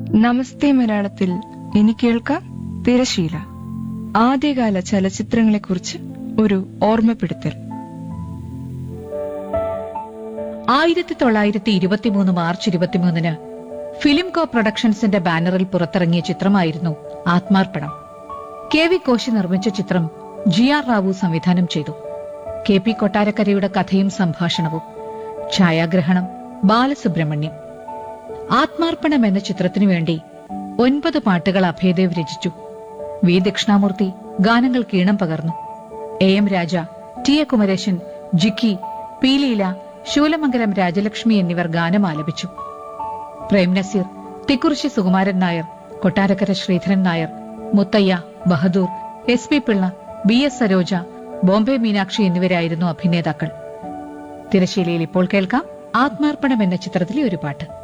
നമസ്തേ മലയാളത്തിൽ ഇനി കേൾക്കാം തിരശീല ആദ്യകാല ചലച്ചിത്രങ്ങളെക്കുറിച്ച് ഒരു ഓർമ്മപ്പെടുത്തൽ ആയിരത്തി തൊള്ളായിരത്തി ഇരുപത്തിമൂന്ന് മാർച്ച് ഇരുപത്തിമൂന്നിന് ഫിലിം കോ പ്രൊഡക്ഷൻസിന്റെ ബാനറിൽ പുറത്തിറങ്ങിയ ചിത്രമായിരുന്നു ആത്മാർപ്പണം കെ വി കോശി നിർമ്മിച്ച ചിത്രം ജി ആർ റാവു സംവിധാനം ചെയ്തു കെ പി കൊട്ടാരക്കരയുടെ കഥയും സംഭാഷണവും ഛായാഗ്രഹണം ബാലസുബ്രഹ്മണ്യം ആത്മാർപ്പണം എന്ന ചിത്രത്തിനു വേണ്ടി ഒൻപത് പാട്ടുകൾ അഭയദേവ് രചിച്ചു വി ദക്ഷിണാമൂർത്തി ഗാനങ്ങൾ ഈണം പകർന്നു A M Raja T A Kumaresan Jikki P Leela Soolamangalam Rajalakshmi എന്നിവർ ഗാനം ആലപിച്ചു Prem Nazir Thikkurissy Sukumaran Nair Kottarakkara Sreedharan Nair Muthaiah Bahadur S P Pillai B S Saroja Bombay Meenakshi എന്നിവരായിരുന്നു അഭിനേതാക്കൾ തിരശ്ശീലയിൽ ഇപ്പോൾ കേൾക്കാം ആത്മാർപ്പണം എന്ന ചിത്രത്തിലെ ഒരു പാട്ട്